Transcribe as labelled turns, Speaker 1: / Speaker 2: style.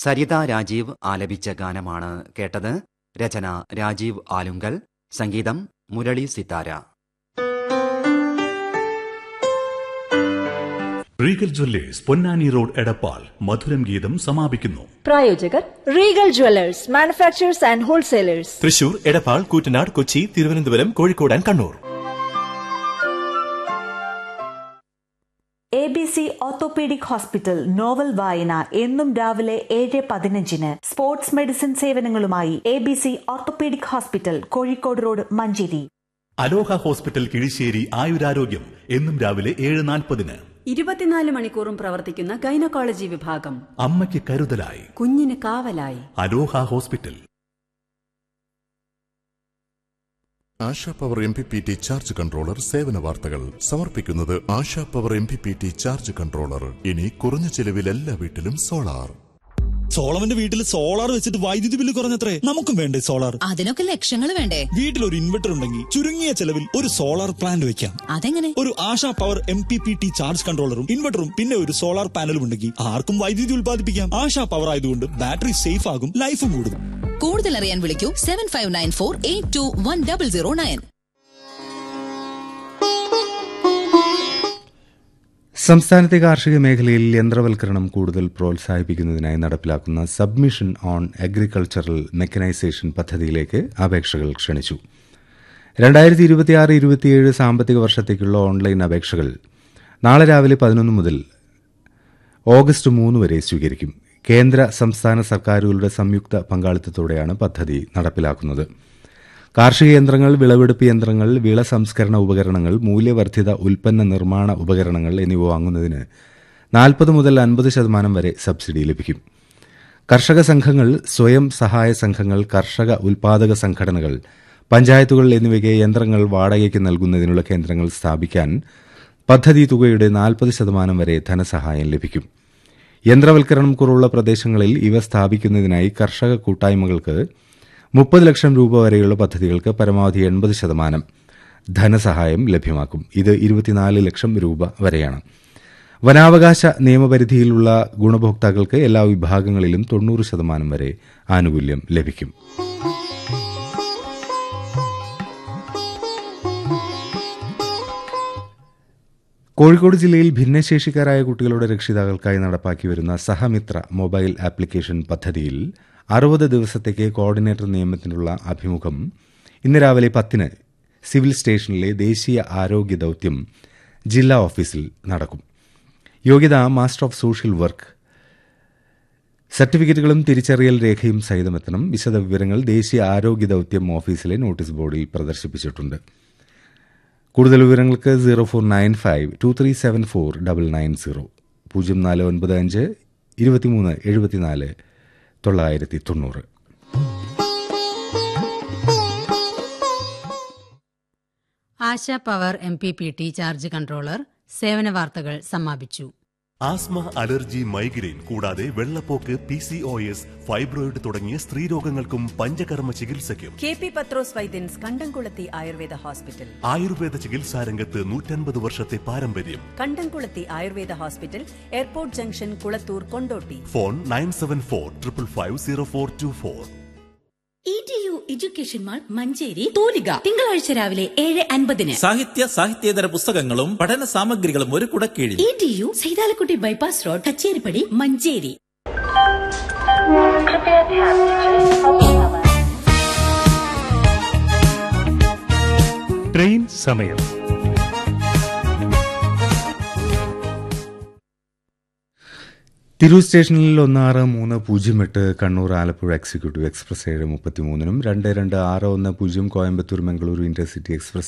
Speaker 1: സരിത രാജീവ് ആലപിച്ച ഗാനമാണ് കേട്ടത് രചന രാജീവ് ആലുങ്കൽ സംഗീതം Murali Sithara
Speaker 2: Regal jewellers Ponnani road Edappal മധുരം ഗീതം സമാപിക്കുന്നു
Speaker 3: പ്രായോജകർ Regal jewellers manufacturers and wholesalers
Speaker 4: Thrissur Edappal Koottanad Kochi Thiruvananthapuram Kozhikode and Kannur
Speaker 5: A B C orthopaedic hospital novel വായന എന്നും രാവിലെ ഏഴ് പതിനഞ്ചിന് സ്പോർട്സ് മെഡിസിൻ സേവനങ്ങളുമായി A B C orthopaedic hospital Kozhikode road Manjeri
Speaker 2: Aloha hospital Kizhisseri ആയുരാരോഗ്യം എന്നും രാവിലെ ഏഴ് നാൽപ്പതിന്
Speaker 6: ഇരുപത്തിനാല് മണിക്കൂറും പ്രവർത്തിക്കുന്ന ഗൈനക്കോളജി വിഭാഗം
Speaker 2: അമ്മയ്ക്ക് കരുതലായി
Speaker 6: കുഞ്ഞിന് കാവലായി
Speaker 2: Aloha hospital
Speaker 7: Asha power M P P T charge controller സേവന വാർത്തകൾ സമർപ്പിക്കുന്നത് Asha power M P P T charge controller ഇനി കുറഞ്ഞ ചെലവിൽ എല്ലാ വീട്ടിലും സോളാർ
Speaker 8: സോളവന്റെ വീട്ടിൽ സോളാർ വെച്ചിട്ട് വൈദ്യുതി ബില്ല് കുറഞ്ഞത്രേ നമുക്കും വേണ്ടേ സോളാർ
Speaker 9: അതിനൊക്കെ ലക്ഷങ്ങൾ വേണ്ടേ
Speaker 8: വീട്ടിൽ ഒരു ഇൻവെർട്ടർ ഉണ്ടെങ്കിൽ ചുരുങ്ങിയ ചെലവിൽ ഒരു സോളാർ പ്ലാന്റ് വെക്കാം
Speaker 9: അതെങ്ങനെ
Speaker 8: ഒരു Asha power M P P T charge കൺട്രോളറും ഇൻവെർട്ടറും പിന്നെ ഒരു സോളാർ പാനലും ഉണ്ടെങ്കിൽ ആർക്കും വൈദ്യുതി ഉൽപ്പാദിപ്പിക്കാം ആശാ പവർ ആയതുകൊണ്ട് ബാറ്ററി സേഫ് ആകും ലൈഫും കൂടും
Speaker 9: കൂടുതൽ അറിയാൻ വിളിക്കൂ seven five nine four eight two one double zero nine
Speaker 10: സംസ്ഥാനത്തെ കാർഷിക മേഖലയിൽ യന്ത്രവൽക്കരണം കൂടുതൽ പ്രോത്സാഹിപ്പിക്കുന്നതിനായി നടപ്പിലാക്കുന്ന സബ്മിഷൻ ഓൺ അഗ്രികൾച്ചറൽ മെക്കനൈസേഷൻ പദ്ധതിയിലേക്ക് അപേക്ഷകൾ ക്ഷണിച്ചു രണ്ടായിരത്തി ഇരുപത്തിയാറ് ഇരുപത്തിയേഴ് സാമ്പത്തിക വർഷത്തേക്കുള്ള ഓൺലൈൻ അപേക്ഷകൾ നാളെ രാവിലെ പതിനൊന്ന് മുതൽ ഓഗസ്റ്റ് മൂന്ന് വരെ സ്വീകരിക്കും കേന്ദ്ര സംസ്ഥാന സർക്കാരുകളുടെ സംയുക്ത പങ്കാളിത്തത്തോടെയാണ് പദ്ധതി നടപ്പിലാക്കുന്നത് കാർഷിക യന്ത്രങ്ങൾ വിളവെടുപ്പ് യന്ത്രങ്ങൾ വിള സംസ്കരണ ഉപകരണങ്ങൾ മൂല്യവർദ്ധിത ഉൽപ്പന്ന നിർമ്മാണ ഉപകരണങ്ങൾ എന്നിവ വാങ്ങുന്നതിന് നാൽപ്പത് മുതൽ അൻപത് ശതമാനം വരെ സബ്സിഡി ലഭിക്കും കർഷക സംഘങ്ങൾ സ്വയം സഹായ സംഘങ്ങൾ കർഷക ഉൽപാദക സംഘടനകൾ പഞ്ചായത്തുകൾ എന്നിവയ്ക്ക് യന്ത്രങ്ങൾ വാടകയ്ക്ക് നൽകുന്നതിനുള്ള കേന്ദ്രങ്ങൾ സ്ഥാപിക്കാൻ പദ്ധതി തുകയുടെ നാൽപ്പത് ശതമാനം വരെ ധനസഹായം ലഭിക്കും യന്ത്രവൽക്കരണം കുറവുള്ള പ്രദേശങ്ങളിൽ ഇവ സ്ഥാപിക്കുന്നതിനായി കർഷക കൂട്ടായ്മകൾക്ക് മുപ്പത് ലക്ഷം രൂപ വരെയുള്ള പദ്ധതികൾക്ക് പരമാവധി എൺപത് ശതമാനം ധനസഹായം ലഭ്യമാക്കും ഇത് ഇരുപത്തിനാല് ലക്ഷം രൂപ വരെയാണ് വനാവകാശ നിയമപരിധിയിലുള്ള ഗുണഭോക്താക്കൾക്ക് എല്ലാ വിഭാഗങ്ങളിലും തൊണ്ണൂറ് ശതമാനം വരെ ആനുകൂല്യം ലഭിക്കും കോഴിക്കോട് ജില്ലയിൽ ഭിന്നശേഷിക്കാരായ കുട്ടികളുടെ രക്ഷിതാക്കൾക്കായി നടപ്പാക്കി വരുന്ന സഹമിത്ര മൊബൈൽ ആപ്ലിക്കേഷൻ പദ്ധതിയിൽ അറുപത് ദിവസത്തേക്ക് കോർഡിനേറ്റർ നിയമനത്തിനുള്ള അഭിമുഖം ഇന്ന് രാവിലെ പത്തിന് സിവിൽ സ്റ്റേഷനിലെ ദേശീയ ആരോഗ്യ ദൌത്യം ജില്ലാ ഓഫീസിൽ നടക്കും യോഗ്യത മാസ്റ്റർ ഓഫ് സോഷ്യൽ വർക്ക് സർട്ടിഫിക്കറ്റുകളും തിരിച്ചറിയൽ രേഖയും സഹിതമെത്തണം വിശദവിവരങ്ങൾ ദേശീയ ആരോഗ്യ ദൌത്യം ഓഫീസിലെ നോട്ടീസ് ബോർഡിൽ പ്രദർശിപ്പിച്ചിട്ടുണ്ട് കൂടുതൽ വിവരങ്ങൾക്ക് zero four nine five two three seven four double nine zero പൂജ്യം നാല് ഒൻപത് അഞ്ച് ഇരുപത്തിമൂന്ന് എഴുപത്തിനാല് തൊള്ളായിരത്തി തൊണ്ണൂറ്
Speaker 11: Asha power M P P T charge controller സേവന വാർത്തകൾ സമാപിച്ചു
Speaker 4: ആസ്മ അലർജി മൈഗ്രെയിൻ കൂടാതെ വെള്ളപ്പോക്ക് P C O S fibroid തുടങ്ങിയ സ്ത്രീരോഗങ്ങൾക്കും പഞ്ചകർമ്മ ചികിത്സയ്ക്കും
Speaker 6: കെ പി പത്രോസ് വൈദ്യൻസ് കണ്ടംകുളത്തി ആയുർവേദ ഹോസ്പിറ്റൽ
Speaker 4: ആയുർവേദ ചികിത്സാ രംഗത്ത് നൂറ്റൻപത് വർഷത്തെ പാരമ്പര്യം
Speaker 6: Kandamkulathi Ayurveda hospital airport junction Kulathur Kondotty
Speaker 4: phone nine seven four triple five zero four two four
Speaker 12: E T U education mall Manjeri തൂലിക തിങ്കളാഴ്ച രാവിലെ ഏഴ് അൻപതിന്
Speaker 13: സാഹിത്യ സാഹിത്യേതര പുസ്തകങ്ങളും പഠന സാമഗ്രികളും ഒരു കുടക്കീഴിൽ
Speaker 12: E T U Saithalakutty bypass road Kacheripadi Manjeri
Speaker 14: train സമയം
Speaker 10: തിരൂർ സ്റ്റേഷനിൽ ഒന്ന് ആറ് മൂന്ന് പൂജ്യം എട്ട് കണ്ണൂർ ആലപ്പുഴ എക്സിക്യൂട്ടീവ് എക്സ്പ്രസ് ഏഴ് മുപ്പത്തിമൂന്നിനും രണ്ട് രണ്ട് ആറ് ഒന്ന് പൂജ്യം കോയമ്പത്തൂർ മംഗളൂരു ഇന്റർസിറ്റി എക്സ്പ്രസ്